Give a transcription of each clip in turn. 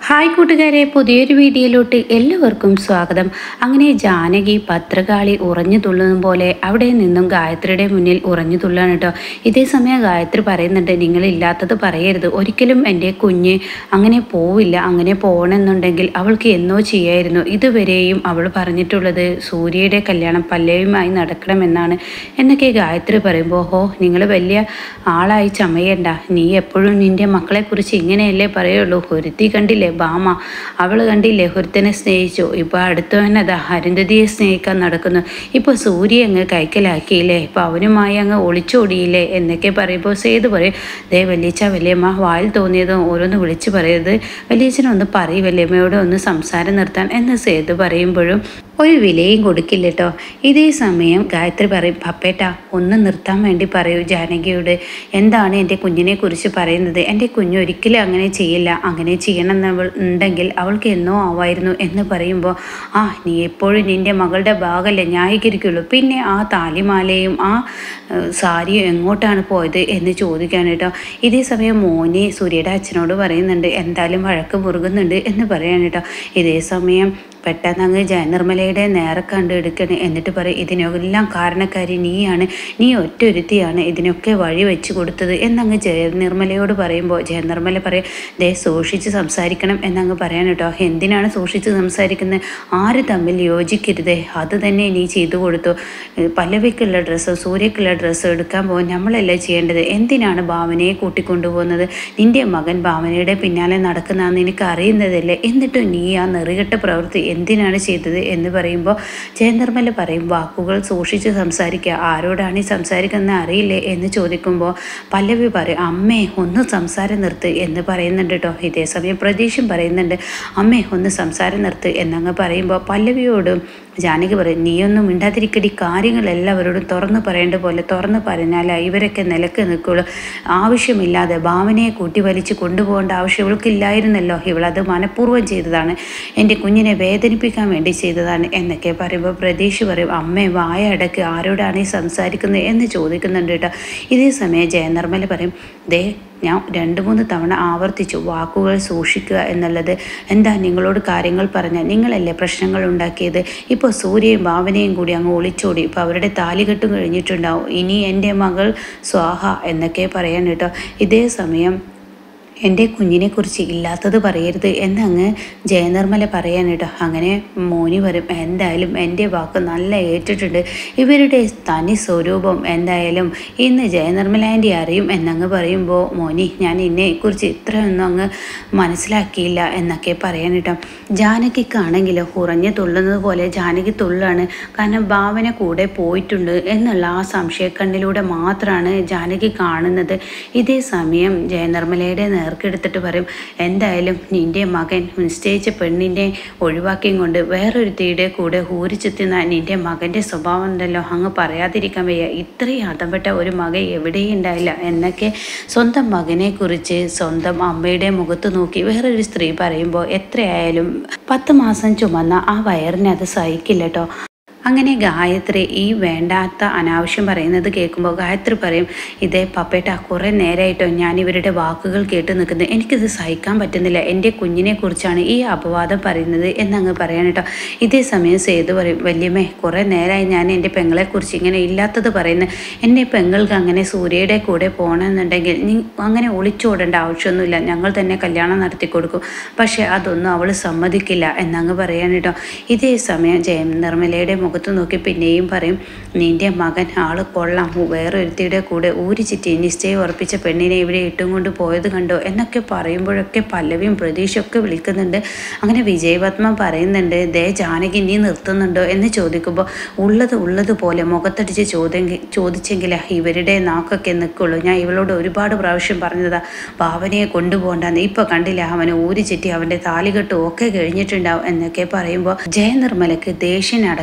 hi കൂട്ടുകാരെ പുതിയൊരു വീഡിയോയിലോട്ട് എല്ലാവർക്കും സ്വാഗതം അങ്ങനെ ജാനകി ഭദ്രകാളി ഉറഞ്ഞു തുള്ളുന്ന പോലെ അവിടെ നിന്നും ഗായത്രിയുടെ മുന്നിൽ ഉറഞ്ഞു തുള്ളാണ് കേട്ടോ ഇതേ സമയം ഗായത്രി പറയുന്നുണ്ട് നിങ്ങളില്ലാത്തത് പറയരുത് ഒരിക്കലും എൻ്റെ കുഞ്ഞ് അങ്ങനെ പോവില്ല അങ്ങനെ പോകണമെന്നുണ്ടെങ്കിൽ അവൾക്ക് എന്നോ ചെയ്യായിരുന്നു ഇതുവരെയും അവൾ പറഞ്ഞിട്ടുള്ളത് സൂര്യയുടെ കല്യാണം പല്ലവിയുമായി നടക്കണമെന്നാണ് എന്നൊക്കെ ഗായത്രി പറയുമ്പോൾ ഹോ നിങ്ങൾ വലിയ ആളായി ചമയണ്ട നീ എപ്പോഴും നിൻ്റെ മക്കളെക്കുറിച്ച് ഇങ്ങനെയല്ലേ പറയുള്ളൂ ഒരുത്തി കണ്ടില്ലേ ബാമ അവൾ കണ്ടില്ലേ ഒരുത്തനെ സ്നേഹിച്ചു ഇപ്പോൾ അടുത്തവനതാ അരുന്ധതിയെ സ്നേഹിക്കാൻ നടക്കുന്നു ഇപ്പോൾ സൂര്യ അങ്ങ് കൈക്കലാക്കിയില്ലേ ഇപ്പോൾ അവനുമായി അങ്ങ് ഒളിച്ചോടിയില്ലേ എന്നൊക്കെ പറയുമ്പോൾ സേതു പറയും ദേ വലിയച്ച വലിയമ്മ വായിൽ തോന്നിയതും ഓരോന്ന് വിളിച്ചു പറയരുത് വലിയച്ഛനൊന്ന് പറയും വലിയമ്മയോട് ഒന്ന് സംസാരം നിർത്താൻ എന്ന് സേതു പറയുമ്പോഴും ഒരു വിലയും കൊടുക്കില്ല കേട്ടോ ഇതേ സമയം ഗായത്രി പറയും പപ്പേട്ട ഒന്ന് നിർത്താൻ വേണ്ടി പറയൂ ജാനകിയോട് എന്താണ് എൻ്റെ കുഞ്ഞിനെ കുറിച്ച് പറയുന്നത് എൻ്റെ കുഞ്ഞ് ഒരിക്കലും അങ്ങനെ ചെയ്യില്ല അങ്ങനെ ചെയ്യണമെന്ന് അവൾ ഉണ്ടെങ്കിൽ അവൾക്ക് എന്നോ ആവായിരുന്നു എന്ന് പറയുമ്പോൾ ആ നീ എപ്പോഴും നിൻ്റെ മകളുടെ ഭാഗമല്ലേ ന്യായീകരിക്കുള്ളൂ പിന്നെ ആ താലിമാലയും ആ ഏഹ്, സാരിയും എങ്ങോട്ടാണ് പോയത് എന്ന് ചോദിക്കാൻ കേട്ടോ ഇതേ സമയം മോനി സൂര്യയുടെ അച്ഛനോട് പറയുന്നുണ്ട് എന്തായാലും വഴക്ക് മുറുകുന്നുണ്ട് എന്ന് പറയാൻ കേട്ടോ ഇതേ സമയം പെട്ടെന്ന് അങ്ങ് ജയനിർമ്മലയുടെ നേരെ കണ്ട് എടുക്കണേ എന്നിട്ട് പറയും ഇതിനെല്ലാം കാരണക്കാരി നീയാണ് നീ ഒറ്റൊരുത്തിയാണ് ഇതിനൊക്കെ വഴി വെച്ച് കൊടുത്തത് എന്നങ്ങ് ജയനിർമ്മലയോട് പറയുമ്പോൾ ജയനിർമ്മല പറയും ദേ സൂക്ഷിച്ച് സംസാരിക്കണം എന്നങ്ങ് പറയാൻ കേട്ടോ എന്തിനാണ് സൂക്ഷിച്ച് സംസാരിക്കുന്നത് ആര് തമ്മിൽ യോജിക്കരുതേ അത് തന്നെ നീ ചെയ്തു കൊടുത്തു ഏഹ് പല്ലവിക്കുള്ള ഡ്രസ്സ് സൂര്യക്കുള്ള ഡ്രസ്സ് എടുക്കാൻ പോകും നമ്മളല്ലേ ചെയ്യേണ്ടത് എന്തിനാണ് ഭാവനയെ കൂട്ടിക്കൊണ്ടുപോകുന്നത് നിന്റെ മകൻ ഭാവനയുടെ പിന്നാലെ നടക്കുന്നതെന്ന് നിനക്ക് അറിയുന്നതല്ലേ എന്നിട്ടും നീ ആ നെറികെട്ട പ്രവൃത്തി എന്തിനാണ് ചെയ്തത് എന്ന് പറയുമ്പോൾ ജയനിർമ്മല പറയും വാക്കുകൾ സൂക്ഷിച്ച് സംസാരിക്കുക ആരോടാണ് ഈ സംസാരിക്കുന്നത് അറിയില്ലേ എന്ന് ചോദിക്കുമ്പോൾ പല്ലവി പറയും അമ്മേ ഒന്ന് സംസാരം നിർത്ത് എന്ന് പറയുന്നുണ്ട് കേട്ടോ ഇതേ സമയം പ്രതീക്ഷയും പറയുന്നുണ്ട് അമ്മേ ഒന്ന് സംസാരം നിർത്ത് എന്നങ്ങ് പറയുമ്പോൾ പല്ലവിയോടും ജാനകി പറയും നീയൊന്നും മിണ്ടാതിരിക്കടി കാര്യങ്ങളെല്ലാം അവരോടും തുറന്നു പറയേണ്ട പോലെ തുറന്നു പറഞ്ഞാൽ ഇവരൊക്കെ നിലക്ക് നിൽക്കുള്ളൂ ആവശ്യമില്ലാതെ ഭാവനയെ കൂട്ടി വലിച്ച് കൊണ്ടുപോകേണ്ട ആവശ്യം ഇവൾക്കില്ലായിരുന്നല്ലോ ഇവളത് മനഃപൂർവ്വം ചെയ്തതാണ് എൻ്റെ കുഞ്ഞിനെ വേദനിപ്പിക്കാൻ വേണ്ടി ചെയ്തതാണ് എന്നൊക്കെ പറയുമ്പോൾ പ്രതീക്ഷ പറയും അമ്മേ വായ അടക്ക് ആരോടാണ് ഈ സംസാരിക്കുന്നത് എന്ന് ചോദിക്കുന്നുണ്ട് കേട്ടോ ഇതേ സമയം ജയനിർമ്മല പറയും ദേ ഞാൻ രണ്ട് മൂന്ന് തവണ ആവർത്തിച്ചു വാക്കുകൾ സൂക്ഷിക്കുക എന്നുള്ളത് എന്താ നിങ്ങളോട് കാര്യങ്ങൾ പറഞ്ഞാൽ നിങ്ങളല്ലേ പ്രശ്നങ്ങൾ ഉണ്ടാക്കിയത് ഇപ്പോൾ സൂര്യയും ഭാവനയും കൂടി അങ്ങ് ഒളിച്ചോടി ഇപ്പോൾ അവരുടെ താലികെട്ടും കഴിഞ്ഞിട്ടുണ്ടാവും ഇനി എൻ്റെ മകൾ സ്വാഹ എന്നൊക്കെ പറയാൻ കേട്ടോ ഇതേ സമയം എൻ്റെ കുഞ്ഞിനെക്കുറിച്ച് ഇല്ലാത്തത് പറയരുത് എന്നങ്ങ് ജയനിർമ്മല പറയാൻ കേട്ടോ അങ്ങനെ മോനി വരും എന്തായാലും എൻ്റെ വാക്ക് നല്ല ഏറ്റിട്ടുണ്ട് ഇവരുടെ തനി സ്വരൂപം എന്തായാലും ഇന്ന് ജയനിർമ്മല ആൻറ്റി അറിയും എന്നങ്ങ് പറയുമ്പോൾ മോനി ഞാൻ എന്നെക്കുറിച്ച് ഇത്രയൊന്നും അങ്ങ് മനസ്സിലാക്കിയില്ല എന്നൊക്കെ പറയാൻ കേട്ടോ ജാനകിക്കാണെങ്കിൽ ഉറഞ്ഞു തുള്ളുന്നത് പോലെ ജാനകി തുള്ളാണ് കാരണം ഭാവന കൂടെ പോയിട്ടുണ്ട് എന്നുള്ള ആ സംശയക്കണ്ണിലൂടെ മാത്രമാണ് ജാനകി കാണുന്നത് ഇതേ സമയം ജയനിർമ്മലയുടെ നേർക്കെടുത്തിട്ട് പറയും എന്തായാലും നിന്റെ മകൻ നിശ്ചയിച്ച പെണ്ണിനെ ഒഴിവാക്കിയും കൊണ്ട് വേറൊരുത്തിയുടെ കൂടെ ഊരിച്ചെത്തുന്ന നിന്റെ മകൻ്റെ സ്വഭാവം ഉണ്ടല്ലോ അങ്ങ് പറയാതിരിക്കാൻ വയ്യ ഇത്രയും അതപ്പെട്ട ഒരു മകൻ എവിടെയും ഉണ്ടായില്ല എന്നൊക്കെ സ്വന്തം മകനെ കുറിച്ച് സ്വന്തം അമ്മയുടെ മുഖത്ത് നോക്കി വേറൊരു സ്ത്രീ പറയുമ്പോൾ എത്രയായാലും പത്ത് മാസം ചുമന്ന ആ വയറിനെ അത് സഹിക്കില്ല കേട്ടോ അങ്ങനെ ഗായത്രി ഈ വേണ്ടാത്ത അനാവശ്യം പറയുന്നത് കേൾക്കുമ്പോൾ ഗായത്രി പറയും ഇതേ പപ്പേട്ട കുറേ നേരമായിട്ടോ ഞാൻ ഇവരുടെ വാക്കുകൾ കേട്ട് നിൽക്കുന്നത് എനിക്കിത് സഹിക്കാൻ പറ്റുന്നില്ല എൻ്റെ കുഞ്ഞിനെ കുറിച്ചാണ് ഈ അപവാദം പറയുന്നത് എന്നങ്ങ് പറയാൻ കേട്ടോ ഇതേ സമയം സേതു പറയും വല്യമ്മേ കുറേ നേരമായി ഞാൻ എൻ്റെ പെങ്ങളെക്കുറിച്ച് ഇങ്ങനെ ഇല്ലാത്തത് പറയുന്നത് എൻ്റെ പെങ്ങൾക്ക് അങ്ങനെ സൂര്യയുടെ കൂടെ പോകണമെന്നുണ്ടെങ്കിൽ നീ അങ്ങനെ ഒളിച്ചോടേണ്ട ആവശ്യമൊന്നുമില്ല ഞങ്ങൾ തന്നെ കല്യാണം നടത്തി കൊടുക്കും പക്ഷേ അതൊന്നും അവൾ സമ്മതിക്കില്ല എന്നങ്ങ് പറയാൻ കേട്ടോ ഇതേ സമയം ജയം നിർമ്മലയുടെ മുഖത്ത് നോക്കി പിന്നെയും പറയും നിന്റെ മകൻ ആള് കൊള്ളാം വേറൊരുത്തിയുടെ കൂടെ ഊരിച്ചിട്ട് നിശ്ചയം ഉറപ്പിച്ച പെണ്ണിനെ ഇവിടെ ഇട്ടും കൊണ്ട് പോയത് കണ്ടോ എന്നൊക്കെ പറയുമ്പോഴൊക്കെ പല്ലവിയും പ്രതീക്ഷയൊക്കെ വിളിക്കുന്നുണ്ട് അങ്ങനെ വിജയപത്മ പറയുന്നുണ്ട് ദേ ജാനകി നീ നിർത്തുന്നുണ്ടോ എന്ന് ചോദിക്കുമ്പോൾ ഉള്ളത് ഉള്ളതുപോലെ മുഖത്തടിച്ച് ചോദ്യം ചോദിച്ചെങ്കിൽ ഇവരുടെ നാക്കൊക്കെ നിൽക്കുള്ളൂ ഞാൻ ഇവളോട് ഒരുപാട് പ്രാവശ്യം പറഞ്ഞതാ ഭാവനയെ കൊണ്ടുപോകണ്ടെന്ന് ഇപ്പൊ കണ്ടില്ല അവനെ ഊരി ചുറ്റി അവന്റെ താലികെട്ടും ഒക്കെ കഴിഞ്ഞിട്ടുണ്ടാവും എന്നൊക്കെ പറയുമ്പോൾ ജയനിർമ്മലക്ക് ദേഷ്യം അടക്കാൻ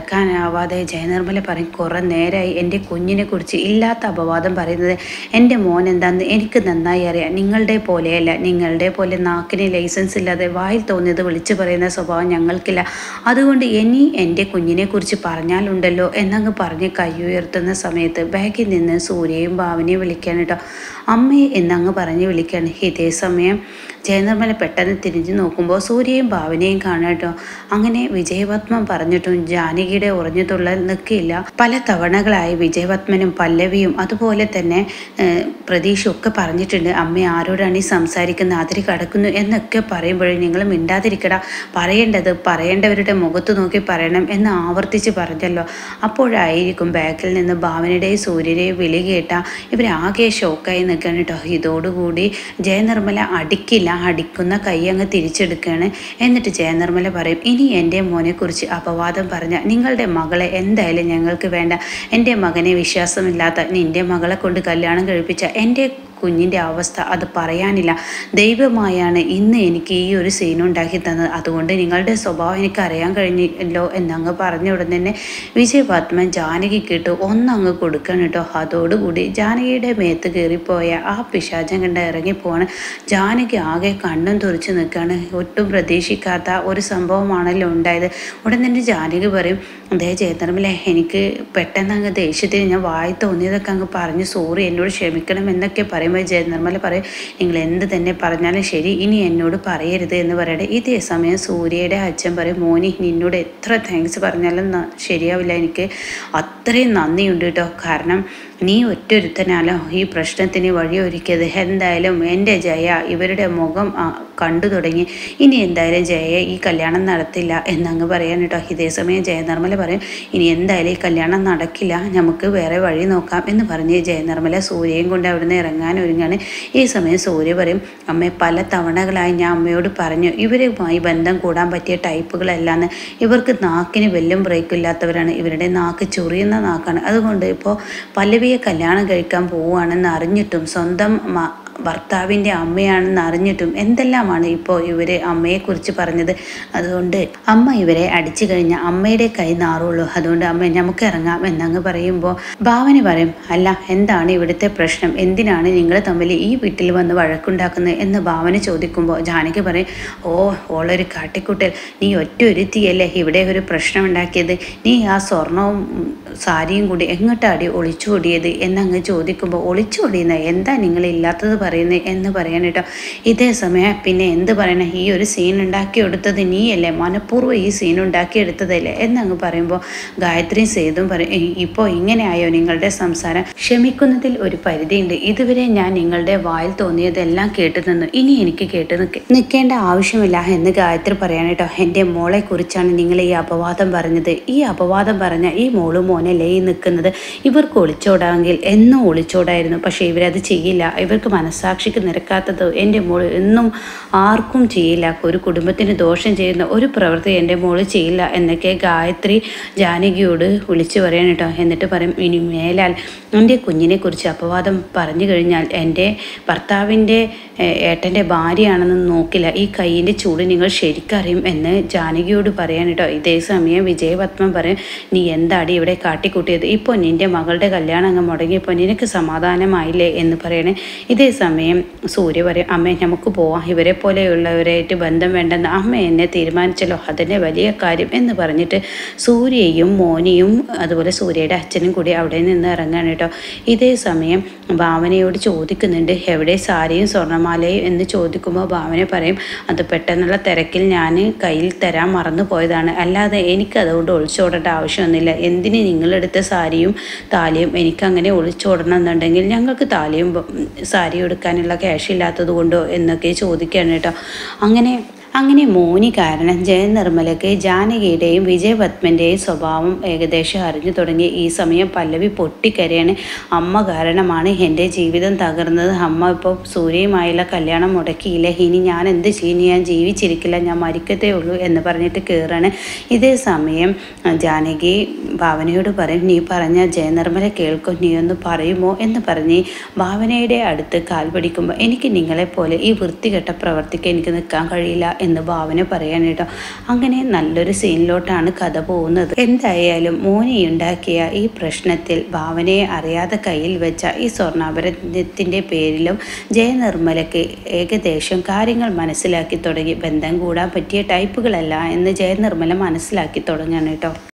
സഹിക്കാനാവാതെ ജയനിർമ്മല പറയും കുറേ നേരമായി എൻ്റെ കുഞ്ഞിനെ കുറിച്ച് ഇല്ലാത്ത അപവാദം പറയുന്നത് എൻ്റെ മോൻ എന്താണെന്ന് എനിക്ക് നന്നായി അറിയാം നിങ്ങളുടെ പോലെയല്ല നിങ്ങളുടെ പോലെ നാക്കിന് ലൈസൻസ് ഇല്ലാതെ വായിൽ തോന്നിയത് വിളിച്ചു പറയുന്ന സ്വഭാവം ഞങ്ങൾക്കില്ല അതുകൊണ്ട് ഇനി എൻ്റെ കുഞ്ഞിനെ കുറിച്ച് പറഞ്ഞാലുണ്ടല്ലോ എന്നങ്ങ് പറഞ്ഞ് കൈ ഉയർത്തുന്ന സമയത്ത് ബാഗിൽ നിന്ന് സൂര്യയും ഭാവനയും വിളിക്കാൻ കേട്ടോ അമ്മയെ എന്നങ്ങ് പറഞ്ഞ് വിളിക്കുകയാണ് ഇതേ സമയം ജയനിർമ്മല പെട്ടെന്ന് തിരിഞ്ഞു നോക്കുമ്പോൾ സൂര്യയും ഭാവനയും കാണാം കേട്ടോ അങ്ങനെ വിജയപത്മം പറഞ്ഞിട്ടും ജാനകിയുടെ ഉറഞ്ഞു തുള്ളൽ നിൽക്കില്ല പല തവണകളായി വിജയപത്മനും പല്ലവിയും അതുപോലെ തന്നെ ഏഹ്, പ്രതീഷും ഒക്കെ പറഞ്ഞിട്ടുണ്ട് അമ്മ ആരോടാണ് ഈ സംസാരിക്കുന്നത് അതിരി കടക്കുന്നു എന്നൊക്കെ പറയുമ്പോഴേ നിങ്ങൾ മിണ്ടാതിരിക്കട പറയേണ്ടത് പറയേണ്ടവരുടെ മുഖത്ത് നോക്കി പറയണം എന്ന് ആവർത്തിച്ച് പറഞ്ഞല്ലോ അപ്പോഴായിരിക്കും ബാക്കിൽ നിന്ന് ഭാവനയുടെയും സൂര്യയുടെയും വിളി കേട്ട ഇവരാകെ ഷോക്കായി നിൽക്കുകയാണ് കേട്ടോ ഇതോടുകൂടി ജയനിർമ്മല അടിക്കില്ല അടിക്കുന്ന കൈ അങ്ങ് തിരിച്ചെടുക്കുകയാണ് എന്നിട്ട് ജയനിർമ്മല പറയും ഇനി എൻ്റെ മോനെക്കുറിച്ച് അപവാദം പറഞ്ഞ നിങ്ങളുടെ മകളെ എന്തായാലും ഞങ്ങൾക്ക് വേണ്ട എൻ്റെ മകനെ വിശ്വാസമില്ലാത്ത നിൻ്റെ മകളെ കൊണ്ട് കല്യാണം കഴിപ്പിച്ച എൻ്റെ കുഞ്ഞിൻ്റെ അവസ്ഥ അത് പറയാനില്ല ദൈവമായാണ് ഇന്ന് എനിക്ക് ഈ ഒരു സീൻ ഉണ്ടാക്കി തന്നത് അതുകൊണ്ട് നിങ്ങളുടെ സ്വഭാവം എനിക്ക് അറിയാൻ കഴിഞ്ഞല്ലോ എന്നങ്ങ് പറഞ്ഞ ഉടൻ തന്നെ വിജയപത്മൻ ജാനകി കേട്ടു ഒന്നങ്ങ് കൊടുക്കണം കേട്ടോ അതോടുകൂടി ജാനകിയുടെ മേത്ത് കയറിപ്പോയ ആ പിശാചം കണ്ട് ഇറങ്ങിപ്പോവാണ് ജാനകി ആകെ കണ്ണും തുറിച്ച് നിൽക്കുകയാണ് ഒട്ടും പ്രതീക്ഷിക്കാത്ത ഒരു സംഭവമാണല്ലോ ഉണ്ടായത് ഉടൻ തന്നെ ജാനകി പറയും അതേ ചേതനമില്ലേ എനിക്ക് പെട്ടെന്ന് അങ്ങ് ദേഷ്യത്തിൽ ഞാൻ വായി തോന്നിയതൊക്കെ അങ്ങ് പറഞ്ഞു സോറി എന്നോട് ക്ഷമിക്കണം എന്നൊക്കെ പറയുമ്പോൾ ജയനിർമ്മല പറയും നിങ്ങൾ എന്ത് തന്നെ പറഞ്ഞാലും ശരി ഇനി എന്നോട് പറയരുത് എന്ന് പറയട്ടെ ഇതേ സമയം സൂര്യയുടെ അച്ഛൻ പറയും മോനി നിന്നോട് എത്ര താങ്ക്സ് പറഞ്ഞാലും ന- ശരിയാവില്ല എനിക്ക് അത്രയും നന്ദിയുണ്ട് കേട്ടോ കാരണം നീ ഒറ്റൊരുത്തനാലോ ഈ പ്രശ്നത്തിന് വഴിയൊരുക്കിയത് എന്തായാലും എൻ്റെ ജയ ഇവരുടെ മുഖം ആ, കണ്ടു തുടങ്ങി ഇനി എന്തായാലും ജയ ഈ കല്യാണം നടത്തില്ല എന്നങ്ങ് പറയാൻ കേട്ടോ ഇതേ സമയം ജയനിർമ്മല പറയും ഇനി എന്തായാലും ഈ കല്യാണം നടക്കില്ല നമുക്ക് വേറെ വഴി നോക്കാം എന്ന് പറഞ്ഞ് ജയനിർമ്മല സൂര്യയും കൊണ്ട് അവിടുന്ന് ഇറങ്ങാൻ ഒരുങ്ങാണ് ഈ സമയം സൂര്യ പറയും അമ്മേ പല തവണകളായി ഞാൻ അമ്മയോട് പറഞ്ഞു ഇവരുമായി ബന്ധം കൂടാൻ പറ്റിയ ടൈപ്പുകളല്ലാന്ന് ഇവർക്ക് നാക്കിന് വെല്ലും ബ്രേക്കും ഇല്ലാത്തവരാണ് ഇവരുടെ നാക്ക് ചൊറിയുന്ന നാക്കാണ് അതുകൊണ്ട് ഇപ്പോൾ പല്ലവിയെ കല്യാണം കഴിക്കാൻ പോവുകയാണെന്ന് അറിഞ്ഞിട്ടും സ്വന്തം മ- ഭർത്താവിൻ്റെ അമ്മയാണെന്ന് അറിഞ്ഞിട്ടും എന്തെല്ലാമാണ് ഇപ്പോൾ ഇവർ അമ്മയെക്കുറിച്ച് പറഞ്ഞത് അതുകൊണ്ട് അമ്മ ഇവരെ അടിച്ചു കഴിഞ്ഞാൽ അമ്മയുടെ കൈ നാറുള്ളൂ അതുകൊണ്ട് അമ്മ നമുക്ക് ഇറങ്ങാം എന്നങ്ങ് പറയുമ്പോൾ ഭാവന പറയും അല്ല എന്താണ് ഇവിടുത്തെ പ്രശ്നം എന്തിനാണ് നിങ്ങൾ തമ്മിൽ ഈ വീട്ടിൽ വന്ന് വഴക്കുണ്ടാക്കുന്നത് എന്ന് ഭാവന ചോദിക്കുമ്പോൾ ജാനകി പറയും ഓ ഓളൊരു കാട്ടിക്കുട്ടൽ നീ ഒറ്റ ഒരുത്തിയല്ലേ ഇവിടെ ഒരു പ്രശ്നം ഉണ്ടാക്കിയത് നീ ആ സ്വർണവും ഉം, സാരിയും കൂടി എങ്ങോട്ടാടി ഒളിച്ചോടിയത് എന്നങ്ങ് ചോദിക്കുമ്പോൾ ഒളിച്ചോടിയെന്ന എന്താ നിങ്ങൾ ഇല്ലാത്തത് പറയുന്നത് എന്ന് പറയാൻ കേട്ടോ ഇതേ സമയം പിന്നെ എന്ത് പറയണേ ഈ ഒരു സീൻ ഉണ്ടാക്കിയെടുത്തത് നീയല്ലേ മനഃപൂർവ്വം ഈ സീൻ ഉണ്ടാക്കിയെടുത്തതല്ലേ എന്നങ്ങ് പറയുമ്പോൾ ഗായത്രിയും സേതും പറയും ഇപ്പോൾ ഇങ്ങനെയായോ നിങ്ങളുടെ സംസാരം ക്ഷമിക്കുന്നതിൽ ഒരു പരിധിയുണ്ട് ഇതുവരെ ഞാൻ നിങ്ങളുടെ വായിൽ തോന്നിയതെല്ലാം കേട്ടു നിന്നു ഇനി എനിക്ക് കേട്ട് നിൽക്ക നിൽക്കേണ്ട ആവശ്യമില്ല എന്ന് ഗായത്രി പറയാൻ കേട്ടോ എൻ്റെ മോളെ കുറിച്ചാണ് നിങ്ങൾ ഈ അപവാദം പറഞ്ഞത് ഈ അപവാദം പറഞ്ഞ ഈ മോളും മോനല്ലേ ഈ നിൽക്കുന്നത് ഇവർക്ക് ഒളിച്ചോടാമെങ്കിൽ എന്നും ഒളിച്ചോടായിരുന്നു പക്ഷേ ഇവരത് ചെയ്യില്ല ഇവർക്ക് മനസ്സാക്ഷിക്ക് നിരക്കാത്തത് എൻ്റെ മോൾ എന്നും ആർക്കും ചെയ്യില്ല ഒരു കുടുംബത്തിന് ദോഷം ചെയ്യുന്ന ഒരു പ്രവൃത്തി എൻ്റെ മോള് ചെയ്യില്ല എന്നൊക്കെ ഗായത്രി ജാനകിയോട് വിളിച്ചു പറയാൻ കേട്ടോ എന്നിട്ട് പറയും ഇനി മേലാൽ എൻ്റെ കുഞ്ഞിനെ കുറിച്ച് അപവാദം പറഞ്ഞു കഴിഞ്ഞാൽ എൻ്റെ ഭർത്താവിൻ്റെ ഏഹ്, ഏട്ടൻ്റെ ഭാര്യയാണെന്ന് നോക്കില്ല ഈ കൈയിൻ്റെ ചൂട് നിങ്ങൾ ശരിക്കറിയും എന്ന് ജാനകിയോട് പറയാൻ കേട്ടോ ഇതേ സമയം വിജയപത്മൻ പറയും നീ എന്താടി ഇവിടെ കാട്ടിക്കൂട്ടിയത് ഇപ്പോൾ നിൻ്റെ മകളുടെ കല്യാണം അങ്ങ് മുടങ്ങിയപ്പോൾ നിനക്ക് സമാധാനമായില്ലേ എന്ന് പറയണേ ഇതേ സമയം സൂര്യ പറയും അമ്മേ നമുക്ക് പോവാം ഇവരെ പോലെയുള്ളവരായിട്ട് ബന്ധം വേണ്ടെന്ന് അമ്മ എന്നെ തീരുമാനിച്ചല്ലോ അതിൻ്റെ വലിയ കാര്യം എന്ന് പറഞ്ഞിട്ട് സൂര്യയും മോനിയും അതുപോലെ സൂര്യയുടെ അച്ഛനും കൂടി അവിടെ നിന്ന് ഇറങ്ങാണ് കേട്ടോ ഇതേ സമയം ഭാവനയോട് ചോദിക്കുന്നുണ്ട് എവിടെ സാരിയും സ്വർണ്ണമാലയും എന്ന് ചോദിക്കുമ്പോൾ ഭാവന പറയും അത് പെട്ടെന്നുള്ള തിരക്കിൽ ഞാൻ കയ്യിൽ തരാൻ മറന്നു പോയതാണ് അല്ലാതെ എനിക്ക് അതുകൊണ്ട് ഒളിച്ചോടേണ്ട ആവശ്യമൊന്നുമില്ല എന്തിന് നിങ്ങളെടുത്ത സാരിയും താലിയും എനിക്കങ്ങനെ ഒളിച്ചോടണം എന്നുണ്ടെങ്കിൽ ഞങ്ങൾക്ക് താലിയും ബ- സാരിയും എടുക്കാനുള്ള ക്യാഷ് ഇല്ലാത്തത് കൊണ്ടോ എന്നൊക്കെ ചോദിക്കുകയാണ് കേട്ടോ അങ്ങനെ അങ്ങനെ മോനി കാരണം ജയനിർമ്മലയ്ക്ക് ജാനകിയുടെയും വിജയപത്മൻ്റെയും സ്വഭാവം ഏകദേശം അറിഞ്ഞു തുടങ്ങി ഈ സമയം പല്ലവി പൊട്ടിക്കരയാണ് അമ്മ കാരണമാണ് എൻ്റെ ജീവിതം തകർന്നത് അമ്മ ഇപ്പോൾ സൂര്യയുമായുള്ള കല്യാണം മുടക്കിയില്ല ഇനി ഞാൻ എന്ത് ചെയ്യും ഇനി ഞാൻ ജീവിച്ചിരിക്കില്ല ഞാൻ മരിക്കത്തേ ഉള്ളൂ എന്ന് പറഞ്ഞിട്ട് കയറാണ് ഇതേ സമയം ആ, ജാനകി ഭാവനയോട് പറയും നീ പറഞ്ഞ ജയനിർമ്മല കേൾക്കും നീ ഒന്ന് പറയുമോ എന്ന് പറഞ്ഞ് ഭാവനയുടെ അടുത്ത് കാൽ പിടിക്കുമ്പോൾ എനിക്ക് നിങ്ങളെപ്പോലെ ഈ വൃത്തികെട്ട പ്രവർത്തിക്ക് എനിക്ക് നിൽക്കാൻ കഴിയില്ല എന്ന് ഭാവന പറയാൻ കേട്ടോ അങ്ങനെ നല്ലൊരു സീനിലോട്ടാണ് കഥ പോകുന്നത് എന്തായാലും മോനി ഉണ്ടാക്കിയ ഈ പ്രശ്നത്തിൽ ഭാവനയെ അറിയാതെ കയ്യിൽ വെച്ച ഈ സ്വർണ്ണാഭരണത്തിൻ്റെ പേരിലും ജയനിർമ്മലയ്ക്ക് ഏകദേശം കാര്യങ്ങൾ മനസ്സിലാക്കി തുടങ്ങി ബന്ധം കൂടാൻ പറ്റിയ ടൈപ്പുകളല്ല എന്ന് ജയനിർമ്മല മനസ്സിലാക്കി തുടങ്ങുകയാണ് കേട്ടോ